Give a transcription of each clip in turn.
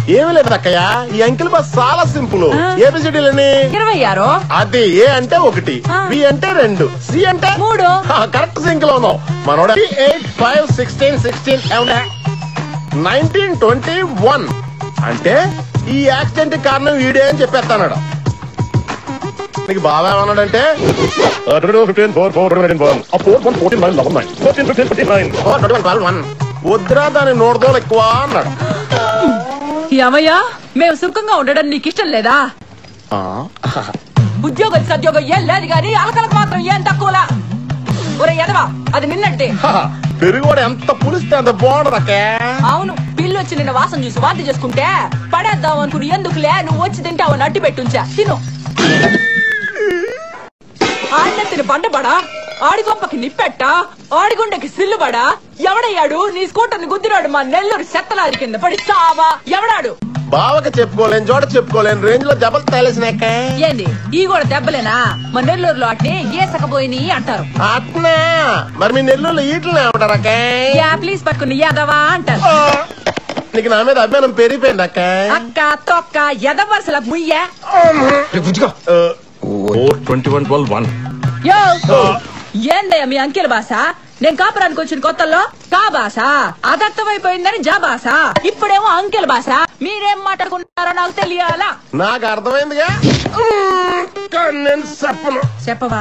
ఏమి లేదు అక్కయ్య ఈ అంకిల్ బస్ చాలా సింపుల్ ఆ. ఏబిసిడీలని ఇరవై ఆరు అది ఏ అంటే ఒకటి ఆ. బి అంటే రెండు సి అంటే మూడు. కరెక్ట్ సింక్ లో ఉన్నావు మనోడ eight five sixteen sixteen nineteen twenty one అంటే ఈ యాక్సిడెంట్ కారణం వీడే అని చెప్పేస్తాడు నీకు బాగా ఏమన్నాడంటే వద్దురా దాని నోడదోలు ఎక్కువ అన్నాడు ఏమయ్యా మేము సుఖంగా ఉండడం నీకు ఇష్టం లేదా ఉద్యోగం సద్యోగం ఏం లేదు గాని అలకలకు మాత్రం ఏం తక్కువలా ఒరే ఎదవా అది నిన్నట్టే పెరుగు కూడా ఎంత పులిస్తే అంత బాగుండదు అక్కే అవును పిల్లు వచ్చి నిన్న వాసన చూసి వాంతి చేసుకుంటే పడేద్దాం అనుకుని ఎందుకులే నువ్వు వచ్చి తింటావు నట్టి పెట్టుంచా తిను ఆడినెత్తిన బండబడా ఆడి గొప్పకి నిప్పెట్ట ఆడిగుండకి సిల్లుబడా ఎవడయ్యాడు నీ స్కూటర్ ని గుద్దిరాడు మా నెల్లూరు చెత్తలారి కింద పడి సావా ఎవడాడు బావకి చెప్పుకోలేని చోట చెప్పుకోలేని రేంజ్ లో జబల్ తేలేసినాక ఏంది ఈ కూడా దెబ్బలేనా మా నెల్లూరులో అట్నే ఏసకపోయిని అంటారు అట్నా మరి మీ నెల్లూరులో ఈటలు ఏమంటారక్క యా ప్లీజ్ పట్టుకుని యాదవా అంటారు నీకు నా మీద అభిమానం పెరిగిపోయింది అక్క అక్క తొక్క ఎదవరుసల ముయ్య twenty one twelve one yo ఏందయ్యా మీ అంకెల భాష నేను కాపురానికి వచ్చిన కొత్తల్లో కా భాష అదర్థమైపోయిందని జా భాష ఇప్పుడేమో అంకెల భాష మీరేం మాట్లాడుకుంటారో నాకు తెలియాలా నాకు అర్థమైందిగా కానీ నేను చెప్పను చెప్పవా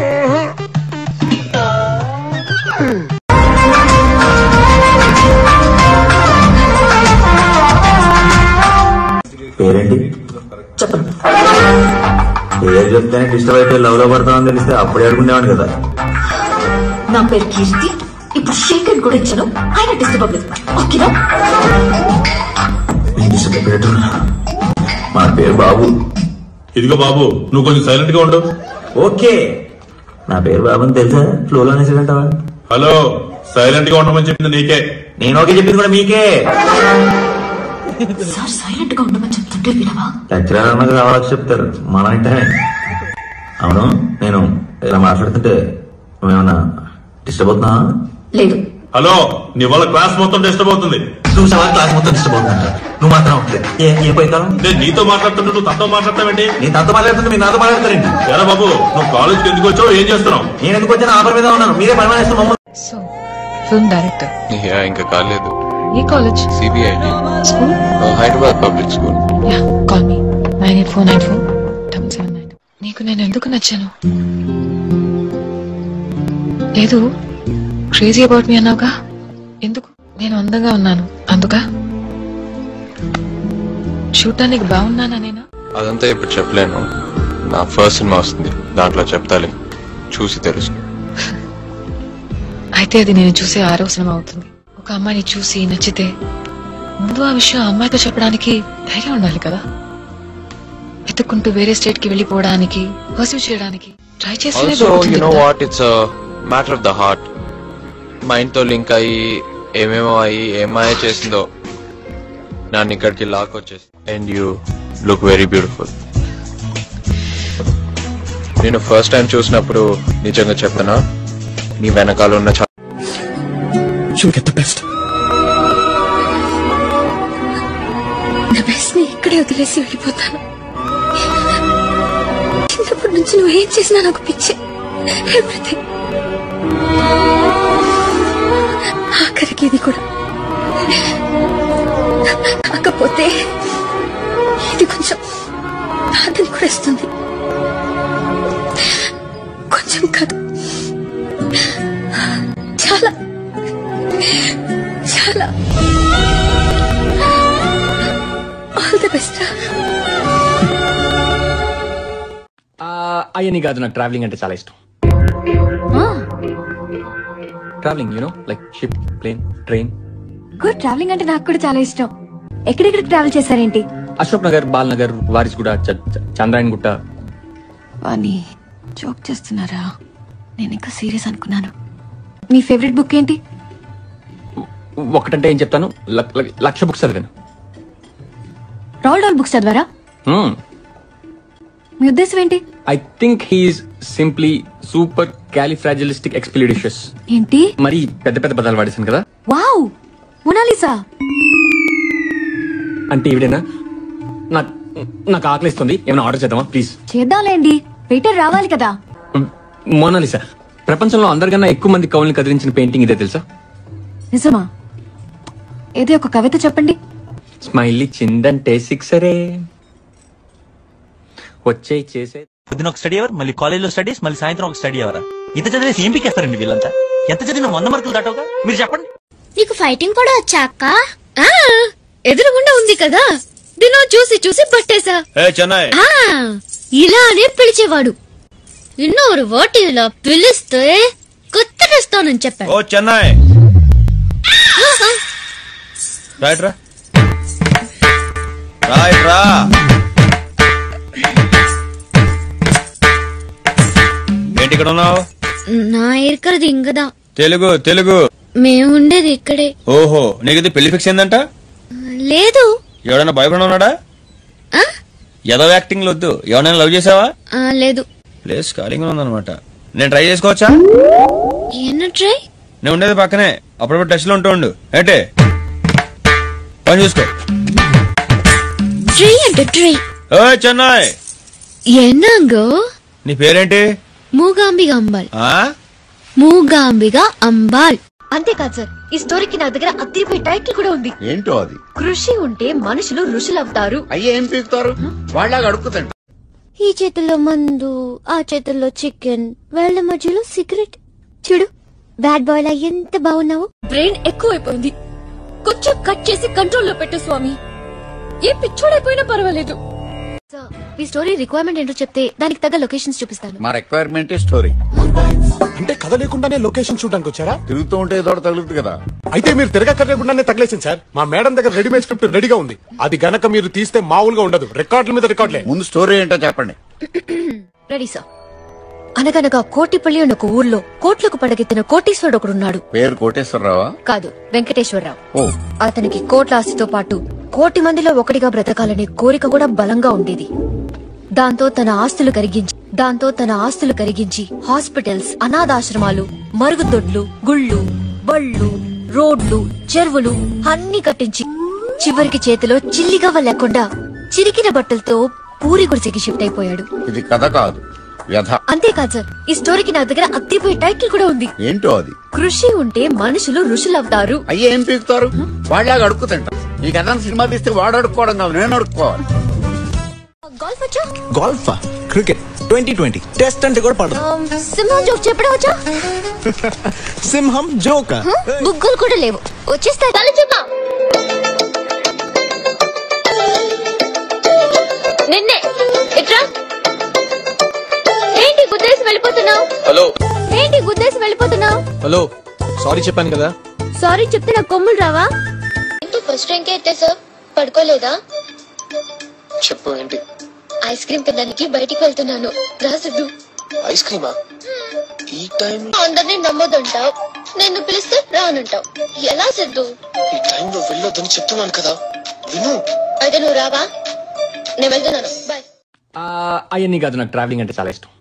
పేరేంటి పేరు చెప్తేనే డిస్టర్బ్ అయితే లవ్ లో పడతామని తెలిస్తే అప్పుడే అడుగుండేవాడు కదా నా పేరు కీర్తి ఇప్పుడు శేఖర్ కూడా ఇచ్చాను ఆయన డిస్టర్బ్ అవ్వలేదు ఓకేనా నేను డిస్టర్బ్ అయిపోయేట్టున్నా మా పేరు బాబు ఇదిగో బాబు నువ్వు కొంచెం సైలెంట్ గా ఉండు ఓకే నా పేరు బాబు అని తెలుసా ఫ్లోలో అనేసిరంటావా హలో సైలెంట్ గా ఉండమని చెప్పింది నీకే నేను ఓకే చెప్పింది కూడా మీకే సార్ సైలెంట్ గా ఉండమని చెప్తుంటే వినవా లెక్చరర్ అన్నది రావాలని చెప్తారు మన అంటే అవును నేను ఇలా మాట్లాడుతుంటే నువ్వేమన్నా డిస్టర్బ్ అవుతున్నా లేదు హలో నీ వల్ల క్లాస్ మొత్తం డిస్టర్బ్ అవుతుంది నువ్వు సవాల్ క్లాస్ మొత్తం డిస్టర్బ్ అవుతుందంట నువ్వు మాత్రం అవుతుంది ఏ ఏ పోయితాను నేను నీతో మాట్లాడుతుంటే నువ్వు తనతో మాట్లాడతావేంటి నేను తనతో మాట్లాడుతుంటే మీరు నాతో మాట్లాడతారండి ఎరా బాబు నువ్వు కాలేజ్కి ఎందుకు వచ్చావు ఏం చేస్తున్నావు నేను ఎందుకు వచ్చిన ఆఫర్ మీద ఉన్నాను మీరే పనిమానేస్తే మమ్మల్ని సో ఫిల్మ్ డైరెక్టర్ యా ఇంకా కాలేదు ఏ college CBIT school Hyderabad public school ya call me nine eight four nine four double seven nine నీకు నేను ఎందుకు నచ్చాను లేదు క్రేజీ అబౌట్ మీ అన్నావుగా ఎందుకు నేను అందంగా ఉన్నాను అందుకా చూడటానికి బాగున్నానా నేనా అదంతా ఇప్పుడు చెప్పలేను నా ఫస్ట్ సినిమా వస్తుంది దాంట్లో చెప్తాలే చూసి తెలుసు అయితే అది నేను చూసే ఆరో సినిమా అవుతుంది ఒక అమ్మాయిని చూసి నచ్చితే ముందు ఆ విషయం ఆ అమ్మాయితో చెప్పడానికి ధైర్యం ఉండాలి కదా వెతుక్కుంటూ వేరే స్టేట్ కి వెళ్ళిపోవడానికి పర్సూ చేయడానికి ట్రై చేస్తేనే ఆల్సో దొరుకుతుంది యు నో కదా. What it's matter of the heart mind తో లింక్ అయ్యి ఏమేమో అయ్యి ఏమాయ చేసిందో నన్ను ఇక్కడికి లాక్కొచ్చేసి and you look very beautiful నేను ఫస్ట్ టైం చూసినప్పుడు నిజంగా చెప్తానా నీ వెనకాల ఉన్న చా- నా బెస్ట్ ని ఇక్కడే వదిలేసి వెళ్ళిపోతాను చిన్నప్పటి నుంచి నువ్వు ఏం చేసినా నాకు పిచ్చి ఎవ్రీథింగ్ ఆఖరికి ఇది కూడా కాకపోతే ఇది కొంచెం బాధని కూడా ఇస్తుంది కొంచెం కాదు చాలా చాలా ఆల్ ది బెస్ట్ అయ్యని కాదు నాకు ట్రావెలింగ్ అంటే చాలా ఇష్టం travelling you know like ship plane train good travelling అంటే నాకు కూడా చాలా ఇష్టం ఎక్కడెక్కడికి ట్రావెల్ చేశారేంటి అశోక్ నగర్ బాల్ నగర్ వారిస్గూడ చ- చ- చంద్రాయన్ గుట్ట వాణి జోక్ చేస్తున్నారా నేను ఇంకా సీరియస్ అనుకున్నాను మీ ఫేవరెట్ బుక్ ఏంటి ఒకటంటే ఏం చెప్తాను లక్- లక్- లక్ష బుక్స్ చదివాను రాల్ డాల్ బుక్స్ చదివారా మీ ఉద్దేశం ఏంటి I think he's simply supercalifragilisticexpialidocious ఏంటి మరి పెద్ద పెద్ద పదాలు వాడేశాను కదా వావ్ మొనాలిసా అంటే ఈవిడేనా నాకు నాకు ఆకలిస్తుంది ఏమైనా ఆర్డర్ చేద్దామా ప్లీజ్ చేద్దాంలేండి వెయిటర్ రావాలి కదా మోనాలిసా ప్రపంచంలో అందరికన్నా ఎక్కువ మంది కవుల్ని కదిలించిన పెయింటింగ్ ఇదే తెలుసా నిజమా ఏదో ఒక కవిత చెప్పండి స్మైల్ ఇచ్చిందంటే సిక్సరే వచ్చే చేసే పొద్దున ఒక స్టడీ అవర్ మళ్ళీ కాలేజ్లో స్టడీస్ మళ్ళీ సాయంత్రం ఒక స్టడీ అవరా ఇంత చదివేసి ఏం పీకేస్తారండి వీళ్ళంతా ఎంత చదివిన వంద మార్కులు దాటవుగా మీరు చెప్పండి నీకు ఫైటింగ్ కూడా వచ్చా అక్క ఆ, ఎదురుగుండా ఉంది కదా దినో చూసి చూసి పట్టేశా ఏ చెన్నై ఆ, ఇలానే పిలిచేవాడు ఇన్నోరు ఓటి ఇలా పిలిస్తే కొత్తడిస్తానని చెప్పాడు ఓ చెన్నై రైట్ రా రైట్ రా ఏంటి ఇక్కడ ఉన్నావు నా ఇరుకరది ఇంకదా తెలుగు తెలుగు మేము ఉండేది ఇక్కడే ఓహో నీకు ఇది పెళ్లి ఫిక్స్ ఏందంట లేదు ఎవడైనా బాయ్ ఫ్రెండ్ ఉన్నాడా ఆ? ఏదో యాక్టింగ్ వద్దు ఎవరైనా లవ్ చేసావా ఆ, లేదు ప్లేస్ ఖాళీగా ఉందన్నమాట నేను ట్రై చేసుకోవచ్చా ఏనా ట్రై నేను ఉండేది పక్కనే అప్పుడప్పుడు టచ్ లో ఉంటూ ఉండు ఏంటే పని చూసుకో ట్రై అంటే ట్రై ఓ చెన్నై ఎన్నాగో నీ పేరేంటి మూగాంబిగా అంబాల్ ఆ మూగాంబిగా అంబాల్ అంతేకాదు సార్ ఈ స్టోరీకి నా దగ్గర అద్దరిపోయి టైటిల్ కూడా ఉంది ఏంటో అది కృషి ఉంటే మనుషులు ఋషులవుతారు అయ్యే ఏం పీకుతారు వాళ్ళగా అడుగుతండి ఈ చేతుల్లో మందు ఆ చేతుల్లో చికెన్ వేళ్ల మధ్యలో సిగరెట్ చూడు బ్యాడ్ బాయ్ లా ఎంత బాగున్నావు బ్రెయిన్ ఎక్కువైపోయింది కొంచెం కట్ చేసి కంట్రోల్లో పెట్టు స్వామి ఏ పిచ్చోడైపోయినా పర్వాలేదు ఈ స్టోరీ రిక్వైర్మెంట్ ఏంటో చెప్తే దానికి తగ్గ లొకేషన్స్ చూపిస్తాను మా రిక్వైర్మెంట్ స్టోరీ అంటే కథ లేకుండానే లొకేషన్ చూడడానికి వచ్చారా తిరుగుతూ ఉంటే ఏదో ఒకటి తగులుతుంది కదా అయితే మీరు తిరగక్కర్లేకుండానే తగిలేసింది సార్ మా మేడం దగ్గర రెడీమేడ్ స్క్రిప్ట్ రెడీగా ఉంది అది గనక మీరు తీస్తే మామూలుగా ఉండదు రికార్డుల మీద రికార్డులే ముందు స్టోరీ ఏంటో చెప్పండి రెడీ సార్ అనగనగా కోటిపల్లి అన్న ఒక ఊర్లో కోట్లకు పడగెత్తిన కోటీశ్వరుడు ఒకడున్నాడు పేరు కోటేశ్వరరావా కాదు వెంకటేశ్వరరావు ఓ అతనికి కోట్ల ఆస్తితో పాటు కోటి మందిలో ఒకటిగా బ్రతకాలనే కోరిక కూడా బలంగా ఉండేది దాంతో తన ఆస్తులు కరిగించి దాంతో తన ఆస్తులు కరిగించి హాస్పిటల్స్ అనాథాశ్రమాలు మరుగుదొడ్లు గుళ్ళు బళ్ళు రోడ్లు చెరువులు అన్ని కట్టించి చివరికి చేతిలో చిల్లిగవ్వ లేకుండా చిరికిన బట్టలతో పూరి గుడిసెకి షిఫ్ట్ అయిపోయాడు ఇది కథ కాదు వ్యధ అంతేకాదు సార్ ఈ స్టోరీకి నా దగ్గర అత్తిపోయే టైటిల్ కూడా ఉంది ఏంటో అది కృషి ఉంటే మనుషులు ఋషులవుతారు అయ్యే ఏం పీకుతారు వాళ్ళగా అడుగుతుంట ఈ కథ సినిమా తీస్తే వాడు అడుక్కోవడం కాదు నేను అడుక్కోవాలి గోల్ఫ్ వచ్చా golf cricket twenty twenty test అంటే కూడా పడదు సింహం జోక్ చెప్పడం వచ్చా సింహం జోక బుగ్గలు కూడా లేవు వచ్చేస్తా తల చూపా నిన్నే ఇట్రా ఏంటి గుద్దేసి వెళ్ళిపోతున్నావు హలో ఏంటి గుద్దేసి వెళ్ళిపోతున్నావు హలో సారీ చెప్పాను కదా సారీ చెప్తే నాకు కొమ్ములు రావా ఏంటి ఫస్ట్ ర్యాంక్ అయితే సార్ పడుకోలేదా చెప్పు ఏంటి ఐస్ క్రీమ్ తినడానికి బయటికి వెళ్తున్నాను రాసుడు ఐస్ క్రీమా ఈ టైం అందరినీ నమ్మొద్దంటావు నిన్ను పిలిస్తే రానంటావు ఎలా సిద్ధు ఈ టైంలో వెళ్ళొద్దని చెప్తున్నాను కదా విను అయితే నువ్వు రావా నేను వెళ్తున్నాను బాయ్ అవన్నీ కాదు నాకు ట్రావెలింగ్ అంటే చాలా ఇష్టం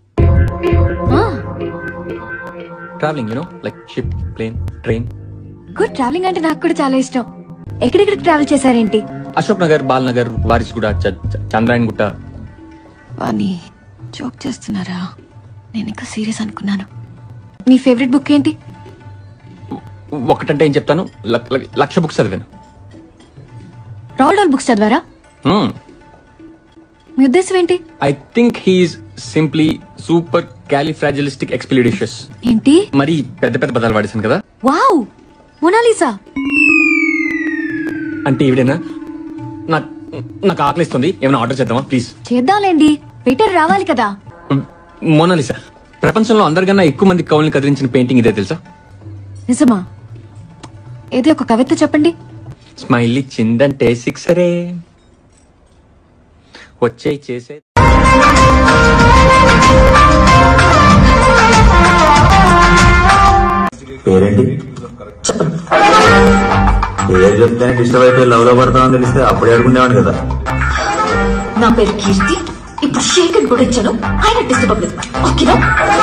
travelling you know like ship plane train good travelling అంటే నాకు కూడా చాలా ఇష్టం ఎక్కడెక్కడికి ట్రావెల్ చేశారేంటి అశోక్ నగర్ బాల్ నగర్ వారిస్గూడ చ- చ- చంద్రాయన్ గుట్ట వాణి జోక్ చేస్తున్నారా నేను ఇంకా సీరియస్ అనుకున్నాను మీ ఫేవరెట్ బుక్ ఏంటి ఒకటంటే ఏం చెప్తాను లక్- లక్- లక్ష బుక్స్ చదివాను రాల్ డాల్ బుక్స్ చదివారా మీ ఉద్దేశం ఏంటి I think he's simply supercalifragilisticexpialidocious ఏంటి మరి పెద్ద పెద్ద పదాలు వాడేశాను కదా వావ్ మొనాలిసా అంటే ఈవిడేనా నాకు నాకు ఆకలిస్తుంది ఏమైనా ఆర్డర్ చేద్దామా ప్లీజ్ చేద్దాంలేండి వెయిటర్ రావాలి కదా మోనాలిసా ప్రపంచంలో అందరికన్నా ఎక్కువ మంది కవుల్ని కదిలించిన పెయింటింగ్ ఇదే తెలుసా నిజమా ఏదో ఒక కవిత చెప్పండి స్మైల్ ఇచ్చిందంటే సిక్సరే వచ్చే చేసే పేరేంటి పేరు చెప్తేనే డిస్టర్బ్ అయిపోయి లవ్ లో పడతామని తెలిస్తే అప్పుడే అడుగునేవాడు కదా నా పేరు కీర్తి ఇప్పుడు శేఖర్ కూడా ఇచ్చాను ఆయన డిస్టర్బ్ అవ్వలేదు ఓకేనా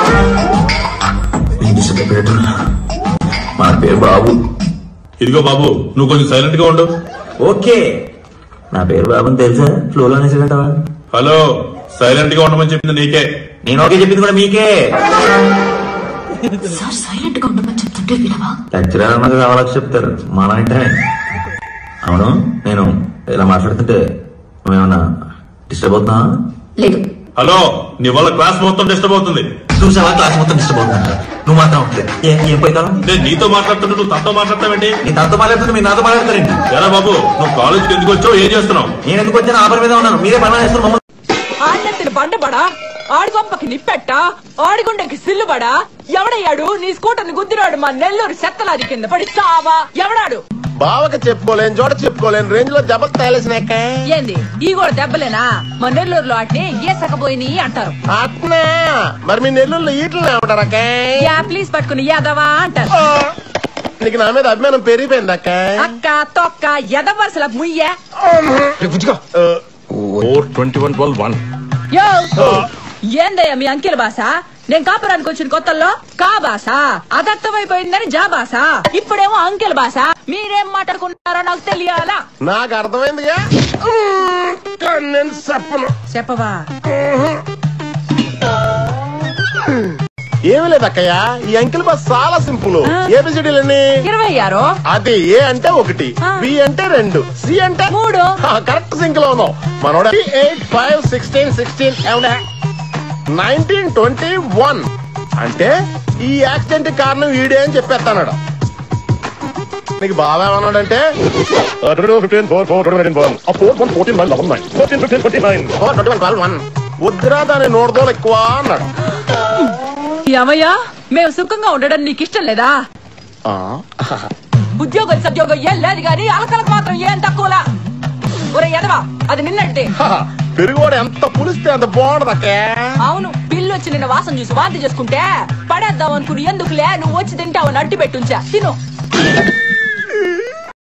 నేను డిస్టర్బ్ అయిపోయేట్టున్నా మన పేరు బాబు ఇదిగో బాబు నువ్వు కొంచెం సైలెంట్ గా ఉండు ఓకే నా పేరు బాబుని తెలుసా ఫ్లోలో అనేసినట్టవా హలో సైలెంట్ గా ఉండమని చెప్పింది నీకే నేను ఓకే చెప్పింది కూడా మీకే సార్ సైలెంట్ గా ఉండమని చెప్తుంటే వినవా లెక్చరర్ అన్నది కావాలని చెప్తారు మన అంటే అవును నేను ఇలా మాట్లాడుతుంటే నువ్వేమన్నా డిస్టర్బ్ అవుతున్నా లేదు హలో నీ వల్ల క్లాస్ మొత్తం డిస్టర్బ్ అవుతుంది చూసావా క్లాస్ మొత్తం డిస్టర్బ్ అవుతుందంట నువ్వు మాత్రం ఒకటే. ఏ- ఏం పోయితావు నేను నీతో మాట్లాడుతుంటే నువ్వు తనతో మాట్లాడతావేంటి నీ తనతో మాట్లాడుతుంటే మీరు నాతో మాట్లాడతారండి ఎరా బాబు నువ్వు కాలేజ్కి ఎందుకు వచ్చావు ఏం చేస్తున్నావు నేను ఎందుకు వచ్చాను ఆపర్ మీద ఉన్నాను మీరే పని చేస్తున్నారు మమ్మల్ని ఆడెత్తిన బండబడా ఆడి గొంపకి నిప్పెట్ట ఆడి గుండెకి సిల్లుబడా ఎవడయ్యాడు నీ స్కూటర్ ని గుద్దిరాడు మా నెల్లూరు చెత్తలాది కింద పడి చావా ఎవడాడు బావకి చెప్పుకోలేని చోట చెప్పుకోలేని రేంజ్ లో జబత్ తయాలేసినాక ఏంది ఈ కూడా దెబ్బలేనా మా నెల్లూరులో వాటిని ఏసకపోయిని అంటారు అట్నా మరి మీ నెల్లూరులో ఈటలు ఏమంటారక్క యా ప్లీజ్ పట్టుకుని యాదవా అంటారు నీకు నా మీద అభిమానం పెరిగిపోయింది అక్క అక్క తొక్క ఎదవరుసల ముయ్య four twenty one twelve one yo ఏందయ్యా మీ అంకెల భాష నేను కాపురానికి వచ్చిన కొత్తల్లో కా భాష అదర్థమైపోయిందని జా భాష ఇప్పుడేమో అంకెల భాష మీరేం మాట్లాడుకుంటారో నాకు తెలియాలా నాకు అర్థమైందిగా మ్మ్, కానీ నేను చెప్పను చెప్పవా ఏమీ లేదు అక్కయ్య ఈ అంకిల్ బస్ చాలా సింపుల్ ఏబిసిడీలని ఇరవై ఆరు అది ఏ అంటే ఒకటి బి అంటే రెండు సి అంటే మూడు కరెక్ట్ సింక్ లో ఉన్నావు మనోడ eight five sixteen sixteen nineteen twenty one అంటే ఈ యాక్సిడెంట్ కారణం ఈడే అని చెప్పేస్తాడు నీకు బాగా ఏమన్నాడంటే వద్దురా దాని నోడుదోలు ఎక్కువ అన్నాడు ఏమయ్యా మేము సుఖంగా ఉండడం నీకు ఇష్టం లేదా ఉద్యోగం సద్యోగం ఏం లేదు గాని అలకలకు మాత్రం ఏం తక్కువలా ఒరే ఎదవా అది నిన్నటిదే పెరుగువాడు ఎంత పులిస్తే అంత బాగుండదు అక్కే అవును పిల్లు వచ్చి నిన్న వాసన చూసి వాంతి చేసుకుంటే పడేద్దాం అనుకుని ఎందుకులే నువ్వు వచ్చి తింటావని అట్టి పెట్టుంచా తిను